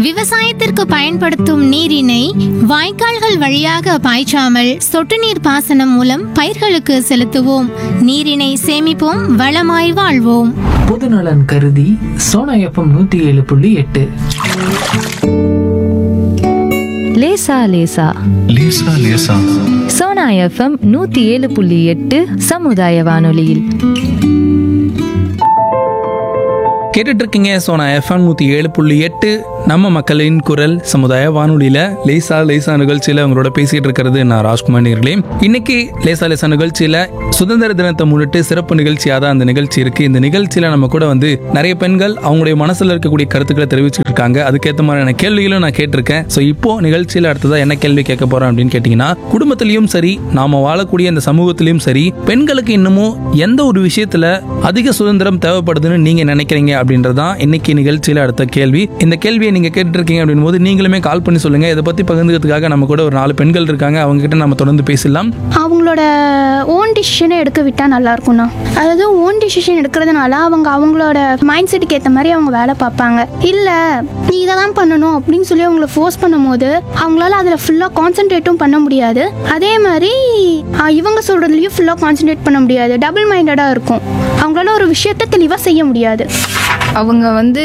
விவசாயத்திற்கு பயன்படுத்தும் நீரினை வாய்க்கால்கள் வழியாக பாய்ச்சாமல் சொட்டு நீர் பாசனம் மூலம் பயிர்களுக்கு செலுத்துவோம் நீரினை சேமிப்போம் வளமாய் வாழ்வோம் பொதுநலன் கருதி சோனா எஃப்எம் நூத்தி ஏழு புள்ளி எட்டு லேசா லேசா லேசா லேசா சோனா எஃப்எம் நூத்தி ஏழு புள்ளி எட்டு சமுதாய வானொலியில் கேட்டுட்டு இருக்கீங்க சோனா எஃப்எம் நூற்றி ஏழு புள்ளி எட்டு நம்ம மக்களின் குரல் சமுதாய வானொலியில் லேசா லேசா நிகழ்ச்சியில் உங்களோட பேசிட்டு இருக்கிறது நான் ராஜ்குமார் நேர்களே இன்னைக்கு லேசா லேசா நிகழ்ச்சியில் சுதந்திர தினத்தை முன்னிட்டு சிறப்பு நிகழ்ச்சியாக தான் அந்த நிகழ்ச்சி இருக்கு இந்த நிகழ்ச்சியில் நம்ம கூட வந்து நிறைய பெண்கள் அவங்களுடைய மனசில் இருக்கக்கூடிய கருத்துக்களை தெரிவிச்சுட்டு இருக்காங்க அதுக்கேற்ற மாதிரியான கேள்விகளும் நான் கேட்டிருக்கேன் ஸோ இப்போ நிகழ்ச்சியில் அடுத்ததாக என்ன கேள்வி கேட்க போறோம் அப்படின்னு கேட்டிங்கன்னா குடும்பத்திலையும் சரி நாம வாழக்கூடிய இந்த சமூகத்திலையும் சரி பெண்களுக்கு இன்னமும் எந்த ஒரு விஷயத்துல அதிக சுதந்திரம் தேவைப்படுதுன்னு நீங்க நினைக்கிறீங்க அப்படின்றதான் இன்னைக்கு நிகழ்ச்சியில அடுத்த கேள்வி இந்த கேள்வியை நீங்க கேட்டுட்டு இருக்கீங்க அப்படின் போது நீங்களுமே கால் பண்ணி சொல்லுங்க இதை பத்தி பகிர்ந்துக்கிறதுக்காக நம்ம கூட ஒரு நாலு பெண்கள் இருக்காங்க அவங்க கிட்ட நம்ம தொடர்ந்து பேசலாம் அவங்களோட ஓன் டிசிஷனை எடுக்க விட்டால் நல்லா இருக்கும்ண்ணா அதாவது ஓன் டிசிஷன் எடுக்கிறதுனால அவங்க அவங்களோட மைண்ட் செட்டுக்கு ஏற்ற மாதிரி அவங்க வேலை பார்ப்பாங்க இல்லை நீ இதை தான் பண்ணணும் அப்படின்னு சொல்லி அவங்கள ஃபோர்ஸ் பண்ணும்போது அவங்களால அதில் ஃபுல்லாக கான்சென்ட்ரேட்டும் பண்ண முடியாது அதே மாதிரி ஆஹ், இவங்க சொல்கிறதுலையும் ஃபுல்லாக கான்சென்ட்ரேட் பண்ண முடியாது டபுள் மைண்டடாக இருக்கும் அவங்களால ஒரு விஷயத்த தெளிவாக செய்ய முடியாது அவங்க வந்து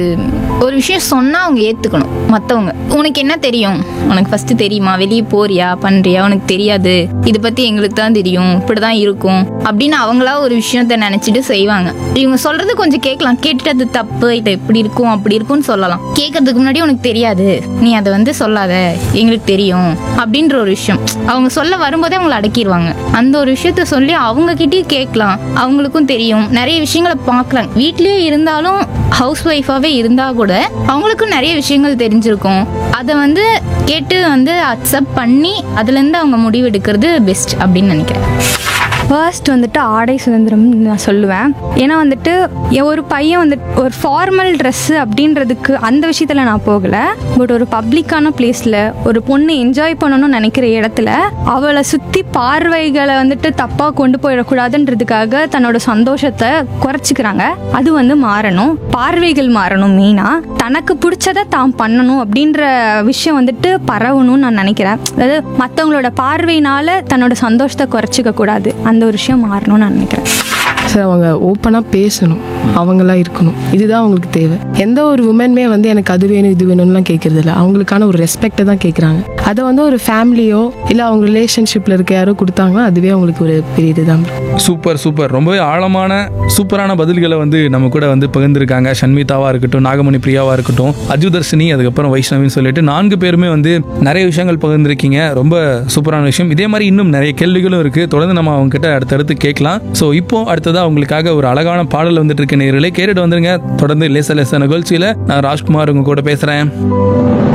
ஒரு விஷயம் சொன்னால் அவங்க ஏற்றுக்கணும் மற்றவங்க உனக்கு என்ன தெரியும் உனக்கு ஃபஸ்ட்டு தெரியுமா வெளியே போறியா பண்ணுறியா உனக்கு தெரியாது இதை பற்றி எங்களுக்கு தான் தெரியும் இப்படி தான் இருக்கும் அப்படின்னு அவங்களா ஒரு விஷயத்த நினச்சிட்டு செய்வாங்க இவங்க சொல்கிறது கொஞ்சம் கேட்கலாம் கேட்டுட்டு அது தப்பு இல்லை இப்படி இருக்கும் அப்படி இருக்கும்னு சொல்லலாம் கேட்கறதுக்கு முன்னாடி உனக்கு தெரியாது நீ அதை வந்து சொல்லாத எங்களுக்கு தெரியும் அப்படின்ற ஒரு விஷயம் அவங்க சொல்ல வரும்போதே அவங்கள அடக்கிடுவாங்க அந்த ஒரு விஷயத்த சொல்லி அவங்க கிட்டயும் கேட்கலாம் அவங்களுக்கும் தெரியும் நிறைய விஷயங்களை பார்க்கலாம் வீட்லயே இருந்தாலும் ஹவுஸ் ஒய்ஃபாவே இருந்தா கூட அவங்களுக்கும் நிறைய விஷயங்கள் தெரிஞ்சிருக்கும் அதை வந்து கேட்டு வந்து அக்செப்ட் பண்ணி அதுல இருந்து அவங்க முடிவு எடுக்கிறது பெஸ்ட் அப்படின்னு நினைக்கிறேன் ஃபர்ஸ்ட் வந்துட்டு ஆடை சுதந்திரம்னு நான் சொல்லுவேன் ஏன்னா வந்துட்டு எ- ஒரு பையன் வந்துட்டு ஒரு ஃபார்மல் ட்ரெஸ்ஸு அப்படின்றதுக்கு அந்த விஷயத்தில் நான் போகலை பட் ஒரு பப்ளிக்கான பிளேஸில் ஒரு பொண்ணு என்ஜாய் பண்ணணும்னு நினைக்கிற இடத்துல அவளை சுற்றி பார்வைகளை வந்துட்டு தப்பாக கொண்டு போயிடக்கூடாதுன்றதுக்காக தன்னோட சந்தோஷத்தை குறைச்சிக்கிறாங்க அது வந்து மாறணும் பார்வைகள் மாறணும் மெயினாக தனக்கு பிடிச்சதை தான் பண்ணணும் அப்படின்ற விஷயம் வந்துட்டு பரவணும்னு நான் நினைக்கிறேன் அதாவது மற்றவங்களோட பார்வையினால தன்னோட சந்தோஷத்தை குறைச்சிக்க கூடாது அந்த ஒரு விஷயம் மாறணும்னு நான் நினைக்கிறேன் சார் அவங்க ஓப்பனாக பேசணும் அவங்களா இருக்கணும் இதுதான் அவங்களுக்கு தேவை எந்த ஒரு உமனுமே வந்து எனக்கு அது வேணும் இது வேணும்லாம் கேட்கறது இல்லை அவங்களுக்கான ஒரு ரெஸ்பெக்டை தான் கேட்குறாங்க அதை வந்து ஒரு ஃபேமிலியோ இல்லை அவங்க ரிலேஷன்ஷிப்பில் இருக்க யாரோ கொடுத்தாங்கன்னா அதுவே அவங்களுக்கு ஒரு பெரிய இதுதான் சூப்பர் சூப்பர் ரொம்பவே ஆழமான சூப்பரான பதில்களை வந்து நம்ம கூட வந்து பகிர்ந்துருக்காங்க சண்மிதாவா இருக்கட்டும் நாகமணி பிரியாவா இருக்கட்டும் அஜுதர்ஷினி அதுக்கப்புறம் வைஷ்ணவின்னு சொல்லிட்டு நான்கு பேருமே வந்து நிறைய விஷயங்கள் பகிர்ந்துருக்கீங்க ரொம்ப சூப்பரான விஷயம் இதே மாதிரி இன்னும் நிறைய கேள்விகளும் இருக்கு தொடர்ந்து நம்ம அவங்க கிட்ட அடுத்தடுத்து கேட்கலாம் ஸோ இப்போ அடுத்ததா உங்களுக்காக ஒரு அழகான பாடல் வந்துட்டு இருக்க நேர்களே கேட்டுட்டு வந்துருங்க தொடர்ந்து லேச லேச நிகழ்ச்சியில நான் ராஜ்குமார் உங்க கூட பேசுறேன்